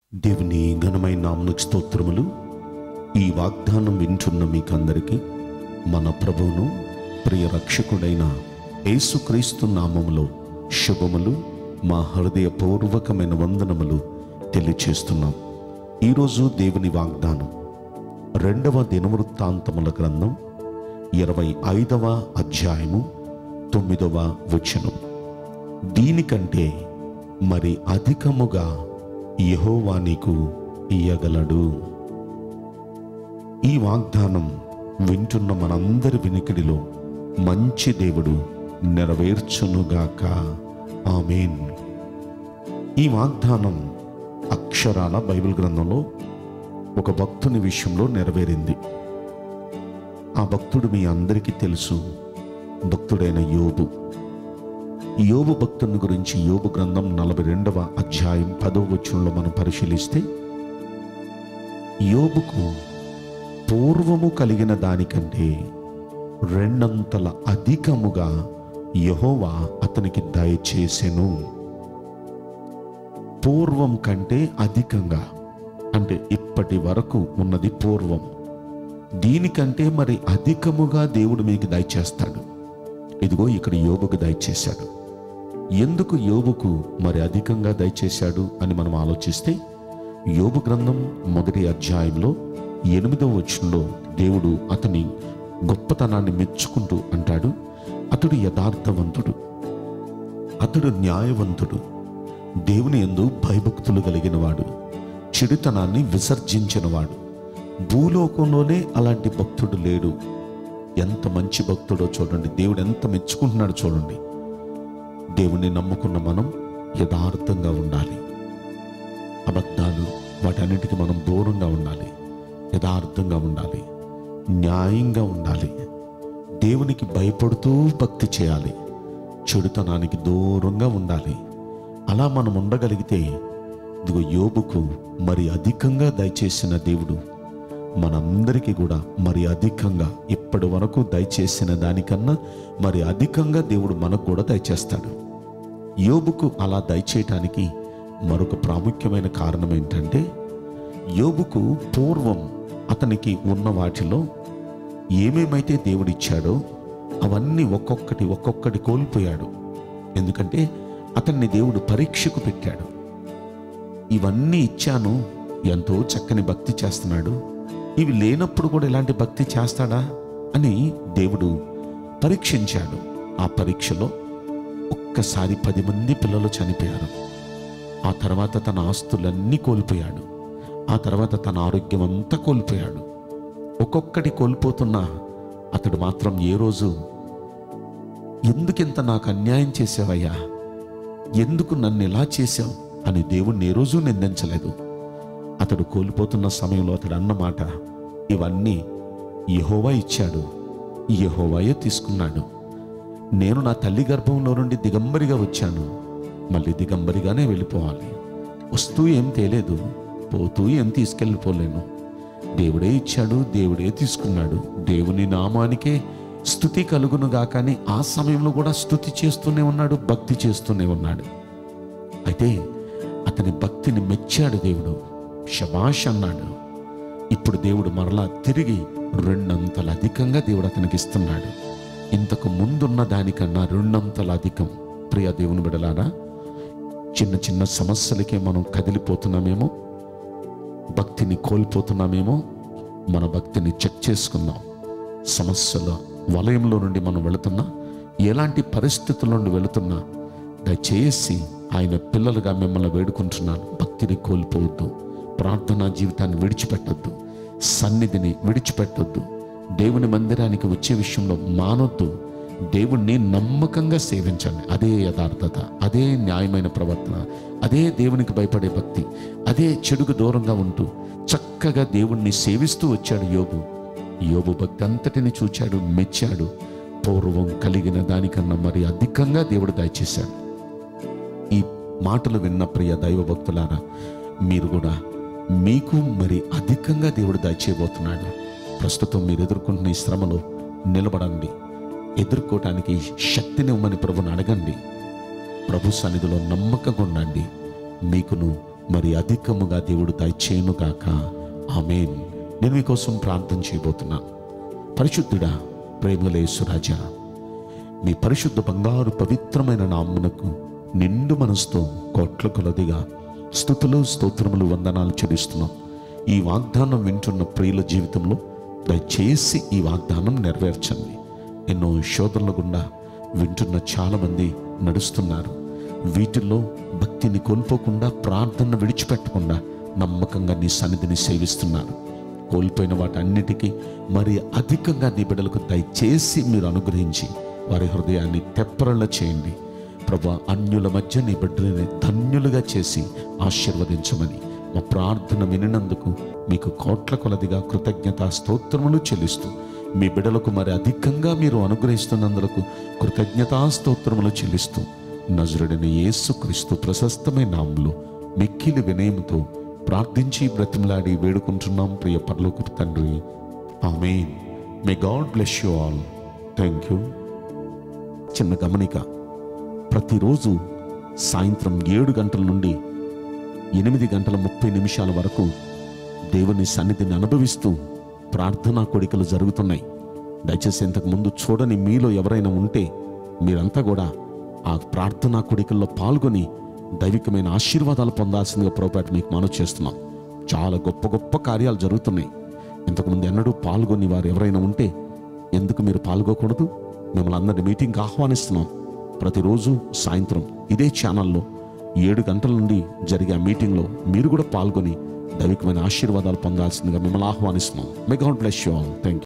దేవుని ఘనమైన నామకు స్తోత్రములు ఈ వాగ్దానం వింటున్న మీకందరికీ మన ప్రభువును ప్రియ రక్షకుడైన యేసుక్రీస్తు నామములో శుభములు మా హృదయపూర్వకమైన వందనములు తెలియచేస్తున్నాం ఈరోజు దేవుని వాగ్దానం రెండవ దినవృత్తాంతముల గ్రంథం ఇరవై ఐదవ అధ్యాయము తొమ్మిదవ వచనం దీనికంటే మరి అధికముగా యెహోవా నీకు ఇయ్యగలడు ఈ వాగ్దానం వింటున్న మనందరి వినికిడిలో మంచి దేవుడు నెరవేర్చునుగాక ఆమెన్ ఈ వాగ్దానం అక్షరాల బైబిల్ గ్రంథంలో ఒక భక్తుని విషయంలో నెరవేరింది ఆ భక్తుడు మీ అందరికీ తెలుసు భక్తుడైన యోబు ఈ యోబు భక్తుని గురించి యోబు గ్రంథం నలభై రెండవ అధ్యాయం పదవ వచనంలో మనం పరిశీలిస్తే యోబుకు పూర్వము కలిగిన దానికంటే రెండంతల అధికముగా యహోవా అతనికి దయచేసెను పూర్వం కంటే అధికంగా అంటే ఇప్పటి వరకు ఉన్నది పూర్వం దీనికంటే మరి అధికముగా దేవుడు మీకు దయచేస్తాడు ఇదిగో ఇక్కడ యోబుకు దయచేశాడు ఎందుకు యోబుకు మరి అధికంగా దయచేశాడు అని మనం ఆలోచిస్తే యోబు గ్రంథం మొదటి అధ్యాయంలో ఎనిమిదవ వచనంలో దేవుడు అతని గొప్పతనాన్ని మెచ్చుకుంటూ అంటాడు అతడు యథార్థవంతుడు అతడు న్యాయవంతుడు దేవుని యందు భయభక్తులు కలిగినవాడు చెడుతనాన్ని విసర్జించినవాడు భూలోకంలోనే అలాంటి భక్తుడు లేడు ఎంత మంచి భక్తుడో చూడండి దేవుడు ఎంత మెచ్చుకుంటున్నాడో చూడండి దేవుణ్ణి నమ్ముకున్న మనం యథార్థంగా ఉండాలి అబద్ధాలు వాటన్నిటికీ మనం దూరంగా ఉండాలి యథార్థంగా ఉండాలి న్యాయంగా ఉండాలి దేవునికి భయపడుతూ భక్తి చేయాలి చెడుతనానికి దూరంగా ఉండాలి అలా మనం ఉండగలిగితే ఇదిగో యోబుకు మరి అధికంగా దయచేసిన దేవుడు మనందరికీ కూడా మరి అధికంగా ఇప్పటి వరకు దయచేసిన దానికన్నా మరి అధికంగా దేవుడు మనకు కూడా దయచేస్తాడు యోబుకు అలా దయచేయటానికి మరొక ప్రాముఖ్యమైన కారణం ఏంటంటే యోబుకు పూర్వం అతనికి ఉన్న వాటిలో ఏమేమైతే దేవుడిచ్చాడో అవన్నీ ఒక్కొక్కటి ఒక్కొక్కటి కోల్పోయాడు ఎందుకంటే అతన్ని దేవుడు పరీక్షకు పెట్టాడు ఇవన్నీ ఇచ్చాను ఎంతో చక్కని భక్తి చేస్తున్నాడు ఇవి లేనప్పుడు కూడా ఇలాంటి భక్తి చేస్తాడా అని దేవుడు పరీక్షించాడు ఆ పరీక్షలో ఒక్కసారి పది మంది పిల్లలు చనిపోయారు ఆ తర్వాత తన ఆస్తులన్నీ కోల్పోయాడు ఆ తర్వాత తన ఆరోగ్యం అంతా కోల్పోయాడు ఒక్కొక్కటి కోల్పోతున్నా అతడు మాత్రం ఏ రోజు ఎందుకింత నాకు అన్యాయం చేసావయ్యా ఎందుకు నన్ను ఇలా చేశావు అని దేవుణ్ణి ఏ రోజు నిందించలేదు అతడు కోల్పోతున్న సమయంలో అతడు అన్నమాట ఇవన్నీ యహోవా ఇచ్చాడు యహోవాయే తీసుకున్నాడు నేను నా తల్లి గర్భంలో నుండి దిగంబరిగా వచ్చాను మళ్ళీ దిగంబరిగానే వెళ్ళిపోవాలి వస్తూ ఏం తేలేదు పోతూ ఏం తీసుకెళ్ళిపోలేను దేవుడే ఇచ్చాడు దేవుడే తీసుకున్నాడు దేవుని నామానికే స్థుతి కలుగునుగా కానీ ఆ సమయంలో కూడా స్థుతి చేస్తూనే ఉన్నాడు భక్తి చేస్తూనే ఉన్నాడు అయితే అతని భక్తిని మెచ్చాడు దేవుడు శబాష్ అన్నాడు ఇప్పుడు దేవుడు మరలా తిరిగి రెండంతల అధికంగా దేవుడు అతనికి ఇస్తున్నాడు ఇంతకు ముందున్న దానికన్నా రెండంతల అధికం ప్రియ దేవుని బిడలారా చిన్న చిన్న సమస్యలకే మనం కదిలిపోతున్నామేమో భక్తిని కోల్పోతున్నామేమో మన భక్తిని చెక్ చేసుకుందాం సమస్యల వలయంలో నుండి మనం వెళుతున్నా ఎలాంటి పరిస్థితుల నుండి వెళుతున్నా దయచేసి ఆయన పిల్లలుగా మిమ్మల్ని వేడుకుంటున్నాను భక్తిని కోల్పోవద్దు ప్రార్థనా జీవితాన్ని విడిచిపెట్టొద్దు సన్నిధిని విడిచిపెట్టొద్దు దేవుని మందిరానికి వచ్చే విషయంలో మానొద్దు దేవుణ్ణి నమ్మకంగా సేవించండి అదే యథార్థత అదే న్యాయమైన ప్రవర్తన అదే దేవునికి భయపడే భక్తి అదే చెడుకు దూరంగా ఉంటూ చక్కగా దేవుణ్ణి సేవిస్తూ వచ్చాడు యోబు యోబు భక్తి అంతటిని చూచాడు మెచ్చాడు పూర్వం కలిగిన దానికన్నా మరి అధికంగా దేవుడు దయచేశాడు ఈ మాటలు విన్న ప్రియ దైవ భక్తులారా మీరు కూడా మీకు మరి అధికంగా దేవుడు దయచేయబోతున్నాడు ప్రస్తుతం మీరు ఎదుర్కొంటున్న ఈ శ్రమలో నిలబడండి ఎదుర్కోవటానికి శక్తిని ఇవ్వమని ప్రభుని అడగండి ప్రభు సన్నిధిలో నమ్మకంగా ఉండండి మీకును మరి అధికముగా దేవుడు దయచేయను గాక ఆమెన్ నేను మీకోసం ప్రార్థన చేయబోతున్నాను పరిశుద్ధుడా ప్రేమలేసురాజా మీ పరిశుద్ధ బంగారు పవిత్రమైన నామ్మునకు నిండు మనసుతో కోట్ల కొలదిగా స్థుతులు స్తోత్రములు వందనాలు చెల్లిస్తున్నాం ఈ వాగ్దానం వింటున్న ప్రియుల జీవితంలో దయచేసి ఈ వాగ్దానం నెరవేర్చండి ఎన్నో శోధనల గుండా వింటున్న చాలామంది నడుస్తున్నారు వీటిల్లో భక్తిని కోల్పోకుండా ప్రార్థన విడిచిపెట్టకుండా నమ్మకంగా నీ సన్నిధిని సేవిస్తున్నారు కోల్పోయిన వాటన్నిటికీ మరి అధికంగా నీ బిడ్డలకు దయచేసి మీరు అనుగ్రహించి వారి హృదయాన్ని తెప్పరళ్ళ చేయండి ప్రభా అన్యుల మధ్య నీ బిడ్డలని ధన్యులుగా చేసి ఆశీర్వదించమని మా ప్రార్థన వినినందుకు మీకు కోట్ల కొలదిగా కృతజ్ఞత స్తోత్రములు చెల్లిస్తూ మీ బిడ్డలకు మరి అధికంగా మీరు అనుగ్రహిస్తున్నందుకు కృతజ్ఞతా స్తోత్రములు చెల్లిస్తూ నజరుడైన యేసు క్రీస్తు ప్రశస్తమైన నామంలో మిక్కిలి వినయముతో ప్రార్థించి బ్రతిమలాడి వేడుకుంటున్నాం ప్రియ పరలోకు తండ్రి amen may God bless you all thank you చిన్న గమనిక ప్రతిరోజు సాయంత్రం ఏడు గంటల నుండి ఎనిమిది గంటల ముప్పై నిమిషాల వరకు దేవుని సన్నిధిని అనుభవిస్తూ ప్రార్థనా కోడికలు జరుగుతున్నాయి దయచేసి ఇంతకు ముందు చూడని మీలో ఎవరైనా ఉంటే మీరంతా కూడా ఆ ప్రార్థనా కోడికల్లో పాల్గొని దైవికమైన ఆశీర్వాదాలు పొందాల్సిందిగా ప్రోపేట మీకు మనవి చేస్తున్నాం చాలా గొప్ప గొప్ప కార్యాలు జరుగుతున్నాయి ఇంతకుముందు ఎన్నడూ పాల్గొని వారు ఎవరైనా ఉంటే ఎందుకు మీరు పాల్గొకూడదు మిమ్మల్ని అందరినీ మీటింగ్కి ఆహ్వానిస్తున్నాం ప్రతిరోజు సాయంత్రం ఇదే ఛానల్లో ఏడు గంటల నుండి జరిగే ఆ మీటింగ్లో మీరు కూడా పాల్గొని దైవికమైన ఆశీర్వాదాలు పొందాల్సిందిగా మిమ్మల్ని ఆహ్వానిస్తున్నాం may God bless you all thank